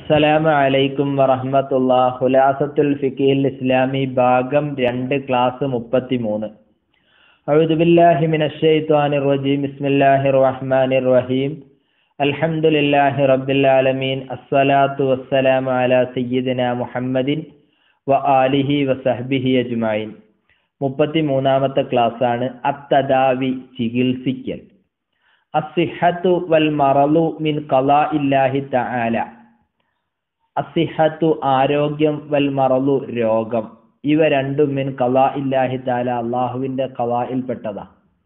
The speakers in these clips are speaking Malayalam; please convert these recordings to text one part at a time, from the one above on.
അസ്സലാമു അലൈക്കും വറഹ്മത്തുള്ള ഖുലാസത്തുൽ ഫിഖിൽ ഇസ്ലാമി ഭാഗം രണ്ട് ക്ലാസ് മുപ്പത്തിമൂന്ന് أعوذ بالله من الشيطان الرجيم بسم الله الرحمن الرحيم الحمد لله رب العالمين الصلاة والسلام على سيدنا محمد وآله وصحبه أجمعين മുപ്പത്തി മൂന്നാമത്തെ ക്ലാസ് ആണ് അത്തദാവി ചികിത്സിക്കൽ അസിഹത്തു വൽ മറലു മിൻ ഖലാ ഇല്ലാഹി തആല അസിഹത്തു ആരോഗ്യം വൽ മറലു രോഗം ഇവ രണ്ടും മിൻ ഖലാ ഇല്ലാഹി തആല അള്ളാഹുവിന്റെ ഖലായിൽപ്പെട്ടതാ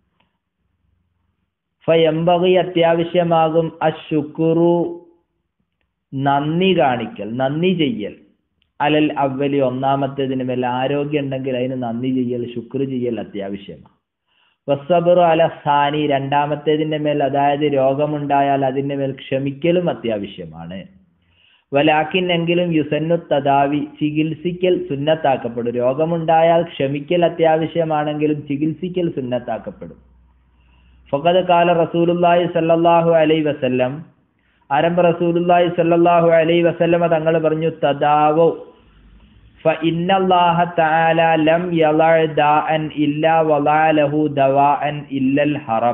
ഫയംബഗി അത്യാവശ്യമാകും അശുക്കുറു നന്ദി കാണിക്കൽ നന്ദി ചെയ്യൽ അലൽ അവലി ഒന്നാമത്തേതിന് മേൽ ആരോഗ്യം ഉണ്ടെങ്കിൽ അതിന് നന്ദി ചെയ്യൽ ശുക്ർ ചെയ്യൽ അത്യാവശ്യമാണ് വസബറു അല സാനി രണ്ടാമത്തേതിന്റെ മേൽ അതായത് രോഗമുണ്ടായാൽ അതിന്റെ മേൽ ക്ഷമിക്കലും അത്യാവശ്യമാണ് വലാക്കിൻ എങ്കിലും യുസന്നു തദാവി ചികിത്സിക്കൽ സുന്നത്താക്കപ്പെടും രോഗമുണ്ടായാൽ ക്ഷമിക്കൽ അത്യാവശ്യമാണെങ്കിലും ചികിത്സിക്കൽ സുന്നത്താക്കപ്പെടും ഫഖദ് കാല റസൂലുല്ലാഹി സല്ലല്ലാഹു അലൈഹി വസല്ലം ആരംഭ റസൂലുല്ലാഹി സല്ലല്ലാഹു അലൈഹി വസല്ലമ തങ്ങൾ പറഞ്ഞു തദാവോ فإن الله تعالى لم يضع داء إلا وضع له دواء إلا الحرم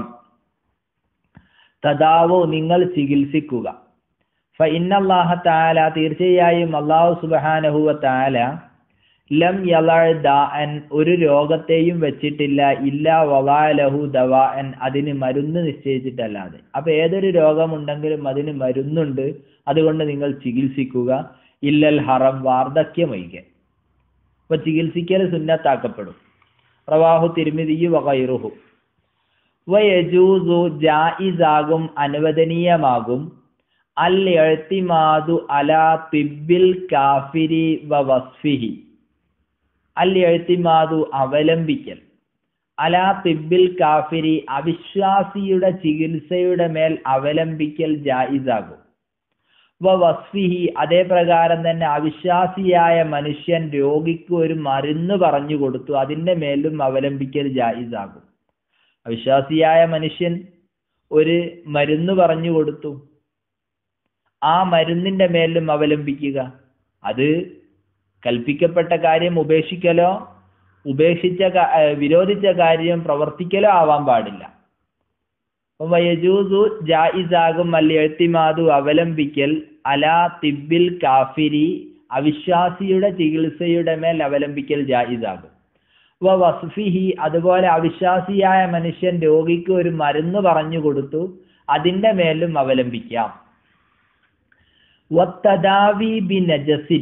തദാവോ നിങ്ങൾ ചികിത്സിക്കുക ഫഇന്ന അല്ലാഹ തആല തീർച്ചയായും അല്ലാഹു സുബ്ഹാനഹു വ തആല ലം യളഅ ദാഅൻ ഒരു രോഗത്തെയും വെച്ചിട്ടില്ല ഇല്ല വലാലഹു ദവാഅൻ അതിന് മരുന്ന് നിശ്ചയിച്ചിട്ടല്ലാതെ അപ്പൊ ഏതൊരു രോഗമുണ്ടെങ്കിലും അതിന് മരുന്നുണ്ട് അതുകൊണ്ട് നിങ്ങൾ ചികിത്സിക്കുക ഇല്ലൽ ഹറം വാർദ്ധക്യമൊഴികെ അപ്പൊ ചികിത്സിക്കൽ സുന്നത്താക്കപ്പെടും റവാഹു തിരുമിതിയു വകൈറുഹു വയജൂസു ജായിസാകും അനുവദനീയമാകും അൽ എഴുത്തിമാതു അലാ തിബിൽ കാഫിരി വ വസ്ഫിഹി അൽ എഴുത്തിമാതു അവലംബിക്കൽ അലാ തിബിൽ കാഫിരി അവിശ്വാസിയുടെ ചികിത്സയുടെ മേൽ അവലംബിക്കൽ ജായിസാകും വ വസ്ഫിഹി അതേ പ്രകാരം തന്നെ അവിശ്വാസിയായ മനുഷ്യൻ രോഗിക്ക് ഒരു മരുന്ന് പറഞ്ഞു കൊടുത്തു അതിന്റെ മേലും അവലംബിക്കൽ ജായിസാകും അവിശ്വാസിയായ മനുഷ്യൻ ഒരു മരുന്ന് പറഞ്ഞു കൊടുത്തു ആ മരുന്നിന്റെ മേലും അവലംബിക്കുക അത് കൽപ്പിക്കപ്പെട്ട കാര്യം ഉപേക്ഷിക്കലോ ഉപേക്ഷിച്ച വിരോധിച്ച കാര്യം പ്രവർത്തിക്കലോ ആവാൻ പാടില്ല വയജൂസു ജായിസാകും അല്ല എഴുത്തിമാതു അവലംബിക്കൽ അലാ തിബിൽ കാഫിരി അവിശ്വാസിയുടെ ചികിത്സയുടെ മേൽ അവലംബിക്കൽ ജായിസാകും വ വസ്ഫിഹി അതുപോലെ അവിശ്വാസിയായ മനുഷ്യൻ രോഗിക്ക് ഒരു മരുന്ന് പറഞ്ഞു കൊടുത്തു അതിന്റെ മേലും അവലംബിക്കാം വത്തദാവി ബി നജസിൻ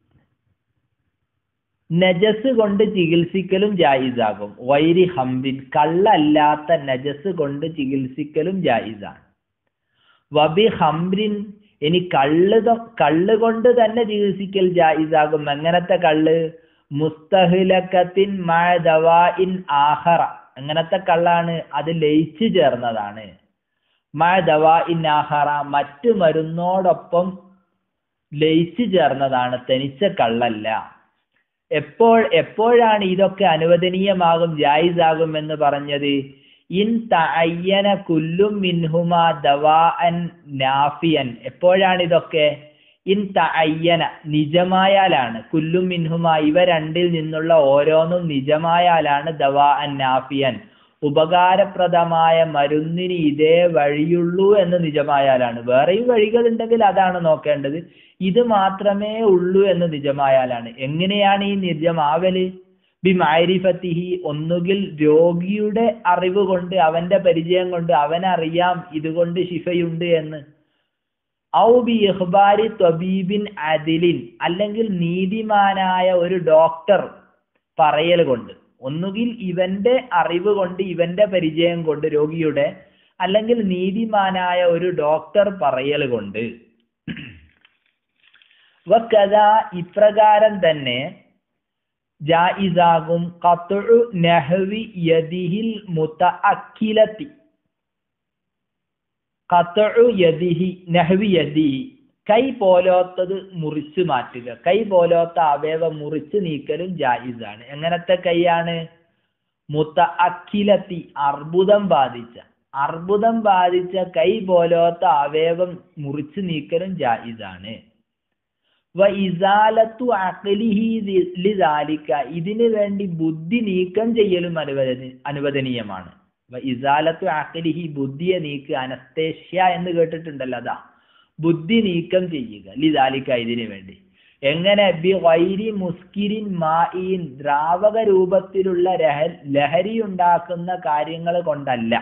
നജസ് കൊണ്ട് ചികിത്സിക്കലും ജായിസാകും വൈരി ഹംബിൻ കള്ളല്ലാത്ത നജസ് കൊണ്ട് ചികിത്സിക്കലും ജായിസാണ് വബി ഹംറിൻ ഇനി കള്ള് കള്ള് കൊണ്ട് തന്നെ ചികിത്സിക്കൽ ജായിസാകും എങ്ങനത്തെ കള്ള് മുസ്തഹിലക്കത്തിൻ മഴദവാഇൻ ആഹറ അങ്ങനത്തെ കള്ളാണ് അത് ലയിച്ചു ചേർന്നതാണ് മഴദവാഇൻ ആഹറ മറ്റു മരുന്നോടൊപ്പം ലയിച്ചു ചേർന്നതാണ് തനിച്ച കള്ളല്ല എപ്പോൾ എപ്പോഴാണ് ഇതൊക്കെ അനുവദനീയമാകും ജായിസാകും എന്ന് പറഞ്ഞത് ഇൻ തയ്യന കുല്ലും മിൻഹുമ ദവാഅൻ നാഫിയൻ എപ്പോഴാണ് ഇതൊക്കെ ഇൻ തയ്യന നിജമായാലാണ് കുല്ലും മിൻഹുമ ഇവ രണ്ടിൽ നിന്നുള്ള ഓരോന്നും നിജമായാലാണ് ദവാഅൻ നാഫിയൻ ഉപകാരപ്രദമായ മരുന്നിന് ഇതേ വഴിയുള്ളൂ എന്ന് നിജമായാലാണ് വേറെയും വഴികൾ ഉണ്ടെങ്കിൽ അതാണ് നോക്കേണ്ടത് ഇത് മാത്രമേ ഉള്ളൂ എന്ന് നിജമായാലാണ് എങ്ങനെയാണ് ഈ നിജമാവല് ബി മാരിഫത്തിഹി ഒന്നുകിൽ രോഗിയുടെ അറിവ് കൊണ്ട് അവന്റെ പരിചയം കൊണ്ട് അവനറിയാം ഇതുകൊണ്ട് ശിഫയുണ്ട് എന്ന് ഔ ബി ഇഹ്ബാരി ത്വബീബിൻ അദിലിൻ അല്ലെങ്കിൽ നീതിമാനായ ഒരു ഡോക്ടർ പറയൽ കൊണ്ട് ഒന്നുകിൽ ഇവന്റെ അറിവ് കൊണ്ട് ഇവന്റെ പരിചയം കൊണ്ട് രോഗിയുടെ അല്ലെങ്കിൽ നീതിമാനായ ഒരു ഡോക്ടർ പറയൽ കൊണ്ട് വക്കഥ ഇപ്രകാരം തന്നെ ജായിസാകും ഖത്ഉ നഹ്വി യദിഹിൽ മുതഅക്കിലത്തി ഖത്ഉ യദിഹി നഹ്വി യദിഹി കൈ പോലോത്തത് മുറിച്ചു മാറ്റുക കൈ പോലോത്ത അവയവം മുറിച്ചു നീക്കലും ജായിസാണ് എങ്ങനത്തെ കൈയാണ് മുത്ത അഖിലത്തി അർബുദം ബാധിച്ച അർബുദം ബാധിച്ച കൈ പോലോത്ത അവയവം മുറിച്ചു നീക്കലും ജായിസാണ് വ ഇസാലത്തു അഖലിഹി ലി- ലിദാലിക ഇതിനു വേണ്ടി ബുദ്ധി നീക്കം ചെയ്യലും അനുവദനി അനുവദനീയമാണ് വ ഇസാലത്തു അഖലിഹി ബുദ്ധിയെ നീക്കുക അനസ്തേഷ്യ എന്ന് കേട്ടിട്ടുണ്ടല്ലോ അതാ ബുദ്ധി നീക്കം ചെയ്യുക ലിദാലിക ഇതിനു വേണ്ടി എങ്ങനെ ബി വൈരി മുസ്കിരിൻ മായിൻ ദ്രാവക രൂപത്തിലുള്ള രഹ ലഹരി ഉണ്ടാക്കുന്ന കാര്യങ്ങൾ കൊണ്ടല്ല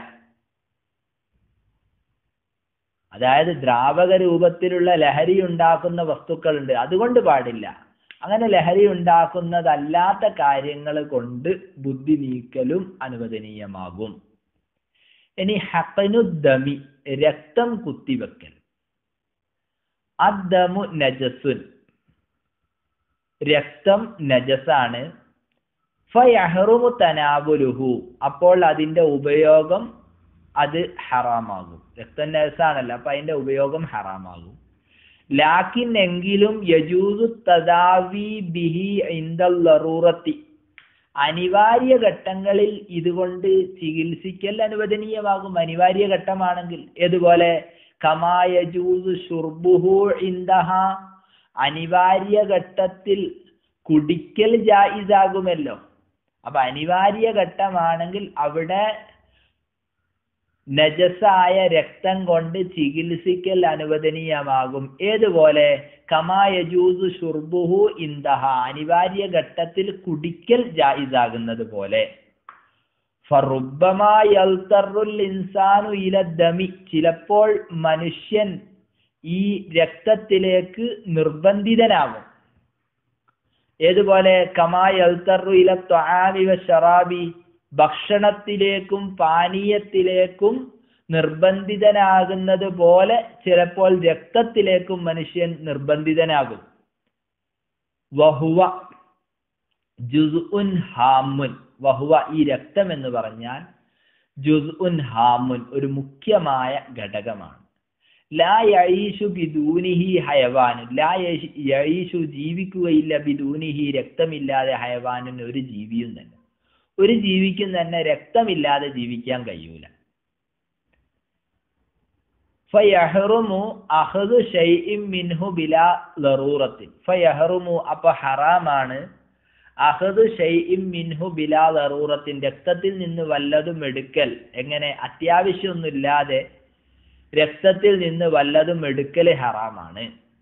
അതായത് ദ്രാവക രൂപത്തിലുള്ള ലഹരി ഉണ്ടാക്കുന്ന വസ്തുക്കളുണ്ട് അതുകൊണ്ട് പാടില്ല അങ്ങനെ ലഹരി ഉണ്ടാക്കുന്നതല്ലാത്ത കാര്യങ്ങൾ കൊണ്ട് ബുദ്ധി നീക്കലും അനുവദനീയമാകും ഇനി ഹക്കനുദ്ദമി രക്തം കുത്തിവെക്കൽ അദ്ദമു നജസുൻ രക്തം നജസാണ് ഫയഹറുമു തനാബുലുഹു അപ്പോൾ അതിന്റെ ഉപയോഗം അത് ഹറാമാകും രക്തം നജസാണല്ലോ അപ്പൊ അതിന്റെ ഉപയോഗം ഹറാമാകും ലാക്കിൻ എങ്കിലും യജൂസു തദാവി ബിഹി ഇന്ദൽ ലറൂറത്തി അനിവാര്യ ഘട്ടങ്ങളിൽ ഇതുകൊണ്ട് ചികിത്സിക്കൽ അനുവദനീയമാകും അനിവാര്യ ഘട്ടമാണെങ്കിൽ ഏതുപോലെ കമായജൂസു ഷുർബുഹു ഇന്ദഹ അനിവാര്യ ഘട്ടത്തിൽ കുടിക്കൽ ജായിസാകുമല്ലോ അപ്പൊ അനിവാര്യ ഘട്ടമാണെങ്കിൽ അവിടെ നജസായ രക്തം കൊണ്ട് ചികിത്സിക്കൽ അനുവദനീയമാകും ഏതുപോലെ കമായജൂസു ഷുർബുഹു ഇന്ദഹ അനിവാര്യ ഘട്ടത്തിൽ കുടിക്കൽ ജായിസാകുന്നത് പോലെ ഫറുബ്ബമാ യൽത്തറുൽ ഇൻസാനു ഇല ദമി ചിലപ്പോൾ മനുഷ്യൻ ഈ രക്തത്തിലേക്ക് നിർബന്ധിതനാകും ഏതുപോലെ കമാ യൽത്തറു ഇല ത്വആമി വ ശറാബി ഭക്ഷണത്തിലേക്കും പാനീയത്തിലേക്കും നിർബന്ധിതനാകുന്നത് പോലെ ചിലപ്പോൾ രക്തത്തിലേക്കും മനുഷ്യൻ നിർബന്ധിതനാകും വഹുവ ജുസ്ഉൻ ഹാമുൻ വഹുവ ഈ രക്തം എന്ന് പറഞ്ഞാൽ ജുസ്ഉൻ ഹാമുൻ ഒരു മുഖ്യമായ ഘടകമാണ് ലാ യഈഷു ബിദൂനിഹി ഹയവാനു ലാ യശ്- യഈഷു ജീവിക്കുകയില്ല ബിദൂനിഹി രക്തമില്ലാതെ ഹയവാനുൻ ഒരു ജീവിയും തന്നെ ഒരു ജീവിക്കും തന്നെ രക്തമില്ലാതെ ജീവിക്കാൻ കഴിയൂല ഫയഹ്റുമു അഹദു ഷൈഇൻ മിൻഹു ബിലാ ലറൂറത്തിൻ ഫയഹ്റുമു അപ്പൊ ഹറാമാണ് അഹദു ഷൈഇൻ മിൻഹു ബിലാ ലറൂറത്തിൻ രക്തത്തിൽ നിന്ന് വല്ലതും എടുക്കൽ എങ്ങനെ അത്യാവശ്യമൊന്നുമില്ലാതെ രക്തത്തിൽ നിന്ന് വല്ലതും എടുക്കൽ ഹറാമാണ്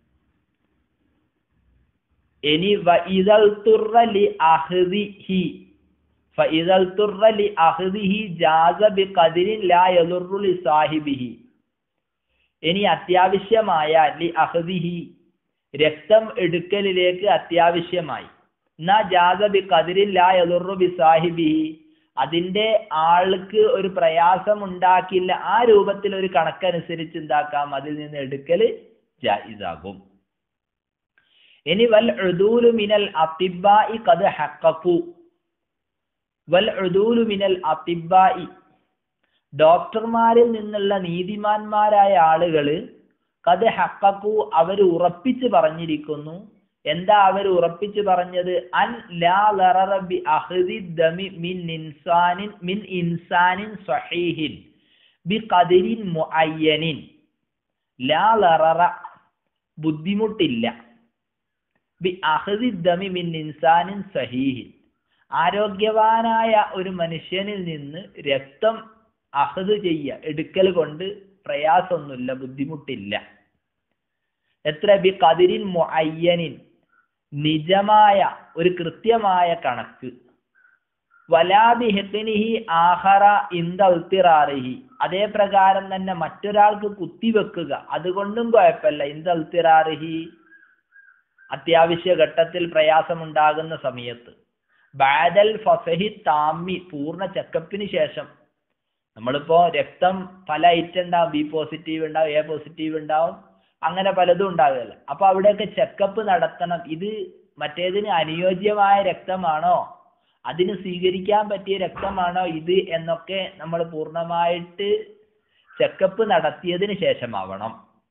ഇനി വഇദൽ തുറ ലി അഹ്ദിഹി ഫഇദൽ തുറ ലി അഹ്ദിഹി ജാസ ബിഖദരിൻ ലാ യദുറു ലി സാഹിബിഹി ഇനി അത്യാവശ്യമായ ലി അഹ്ദിഹി രക്തം എടുക്കലിലേക്ക് അത്യാവശ്യമായി എന്നാ ജാസ ബി കതിരിൻ ലാ യദുറു ബി സാഹിബിഹി അതിന്റെ ആൾക്ക് ഒരു പ്രയാസം ഉണ്ടാക്കില്ല ആ രൂപത്തിൽ ഒരു കണക്കനുസരിച്ച് എന്താക്കാം അതിൽ നിന്ന് എടുക്കല് ജായിസാകും ഇനി വൽ ഉദൂലു മിനൽ അത്തിബായി കത് ഹക്കു വൽ ഉദൂലു മിനൽ അത്തിബായി ഡോക്ടർമാരിൽ നിന്നുള്ള നീതിമാന്മാരായ ആളുകള് കത് ഹക്കു അവർ ഉറപ്പിച്ച് പറഞ്ഞിരിക്കുന്നു എന്താ അവർ ഉറപ്പിച്ച് പറഞ്ഞത് അൻ ലാ ലററ ബി അഹ്ദി ദമി മിൻ ഇൻസാനിൻ മിൻ ഇൻസാനിൻ സ്വഹീഹിൻ ബി ഖദരിൻ മുഅയ്യനിൻ ലാ ലററ ബുദ്ധിമുട്ടില്ല ബി അഹ്ദി ദമി മിൻ ഇൻസാനിൻ സഹീഹിൻ ആരോഗ്യവാനായ ഒരു മനുഷ്യനിൽ നിന്ന് രക്തം അഹദ് ചെയ്യ എടുക്കൽ കൊണ്ട് പ്രയാസമൊന്നുമില്ല ബുദ്ധിമുട്ടില്ല എത്ര ബി കതിരിൻ മുഅയ്യനിൻ നിജമായ ഒരു കൃത്യമായ കണക്ക് വലാബി ഹെത്തിനിഹി ആഹറ ഇന്ദൽത്തിറാറിഹി അതേ പ്രകാരം തന്നെ മറ്റൊരാൾക്ക് കുത്തിവെക്കുക അതുകൊണ്ടും കുഴപ്പമില്ല ഇന്ദൽത്തിറാറിഹി അത്യാവശ്യ ഘട്ടത്തിൽ പ്രയാസമുണ്ടാകുന്ന സമയത്ത് ബാദൽ ഫസഹി താമി പൂർണ്ണ ചെക്കപ്പിന് ശേഷം നമ്മളിപ്പോ രക്തം പല ഐറ്റം ഉണ്ടാവും ബി പോസിറ്റീവ് ഉണ്ടാവും എ പോസിറ്റീവ് ഉണ്ടാവും അങ്ങനെ പലതും ഉണ്ടാകുമല്ലോ അപ്പൊ അവിടെയൊക്കെ ചെക്കപ്പ് നടത്തണം ഇത് മറ്റേതിന് അനുയോജ്യമായ രക്തമാണോ അതിന് സ്വീകരിക്കാൻ പറ്റിയ രക്തമാണോ ഇത് എന്നൊക്കെ നമ്മൾ പൂർണ്ണമായിട്ട് ചെക്കപ്പ് നടത്തിയതിന് ശേഷമാവണം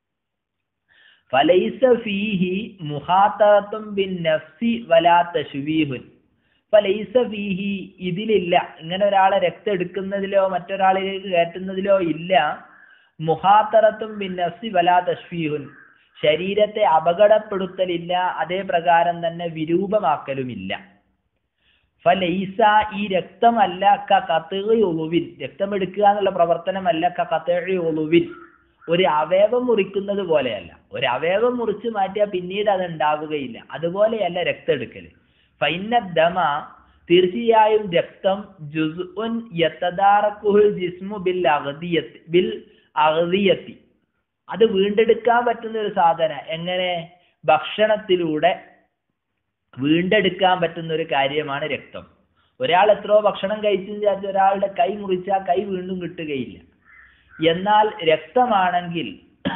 ഫലൈസ ഫീഹി മുഹാത്തത്തും ബിൻ നഫ്സി വലാ തശ്വീഹുൻ ഫലൈസ ഫീഹി ഇതിലില്ല ഇങ്ങനെ ഒരാളെ രക്തം എടുക്കുന്നതിലോ മറ്റൊരാളിലേക്ക് കയറ്റുന്നതിലോ ഇല്ല മുഹാത്തറത്തും ബിൻ നഫ്സി വലാ തശ്വീഹുൻ ശരീരത്തെ അപകടപ്പെടുത്തലില്ല അതേ പ്രകാരം തന്നെ വിരൂപമാക്കലുമില്ല ഫലൈസ ഈ രക്തമല്ല ക കത്തുകയൊളുവിൽ രക്തമെടുക്കുക എന്നുള്ള പ്രവർത്തനമല്ല ക കത്തുകയൊളുവിൽ ഒരു അവയവം മുറിക്കുന്നത് പോലെയല്ല ഒരു അവയവം മുറിച്ച് മാറ്റിയാൽ പിന്നീട് അത് ഉണ്ടാവുകയില്ല അതുപോലെയല്ല രക്തം എടുക്കൽ ഫൈനദ്ദമ തീർച്ചയായും രക്തം ജുസ്ഉൻ യത്തദാറക്കുഹുൽ ജിസ്മു ബിൽ അഗ്ദിയത്തി ബിൽ അഗ്ദിയത്തി അത് വീണ്ടെടുക്കാൻ പറ്റുന്ന ഒരു സാധന എങ്ങനെ ഭക്ഷണത്തിലൂടെ വീണ്ടെടുക്കാൻ പറ്റുന്ന ഒരു കാര്യമാണ് രക്തം ഒരാൾ എത്രയോ ഭക്ഷണം കഴിച്ചു വിചാരിച്ച് ഒരാളുടെ കൈ മുറിച്ചാൽ കൈ വീണ്ടും കിട്ടുകയില്ല എന്നാൽ രക്തമാണെങ്കിൽ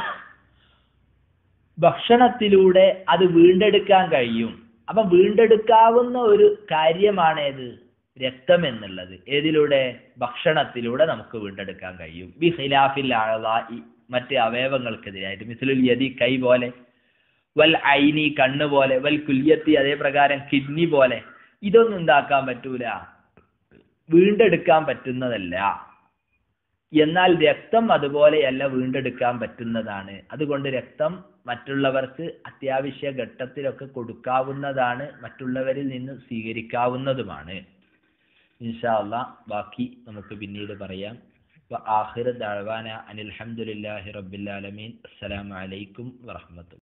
ഭക്ഷണത്തിലൂടെ അത് വീണ്ടെടുക്കാൻ കഴിയും അപ്പം വീണ്ടെടുക്കാവുന്ന ഒരു കാര്യമാണേത് രക്തം എന്നുള്ളത് ഏതിലൂടെ ഭക്ഷണത്തിലൂടെ നമുക്ക് വീണ്ടെടുക്കാൻ കഴിയും ബി ഖിലാഫിൽ ആളായി മറ്റ് അവയവങ്ങൾക്കെതിരായിട്ട് മിസ്ലുൽ യതി കൈ പോലെ വൽ ഐനി കണ്ണ് പോലെ വൽ കുല്യത്തി അതേ പ്രകാരം കിഡ്നി പോലെ ഇതൊന്നും ഉണ്ടാക്കാൻ പറ്റൂല വീണ്ടെടുക്കാൻ പറ്റുന്നതല്ല എന്നാൽ രക്തം അതുപോലെയല്ല വീണ്ടെടുക്കാൻ പറ്റുന്നതാണ് അതുകൊണ്ട് രക്തം മറ്റുള്ളവർക്ക് അത്യാവശ്യ ഘട്ടത്തിലൊക്കെ കൊടുക്കാവുന്നതാണ് മറ്റുള്ളവരിൽ നിന്ന് സ്വീകരിക്കാവുന്നതുമാണ് ഇൻഷാ അള്ളാ ബാക്കി നമുക്ക് പിന്നീട് പറയാം ആഹിർ ദഅവാന അനിൽ ഹംദുലില്ലാഹി റബ്ബിൽ ആലമീൻ അസ്സലാമു അലൈക്കും വറഹ്മത്തുള്ളാഹി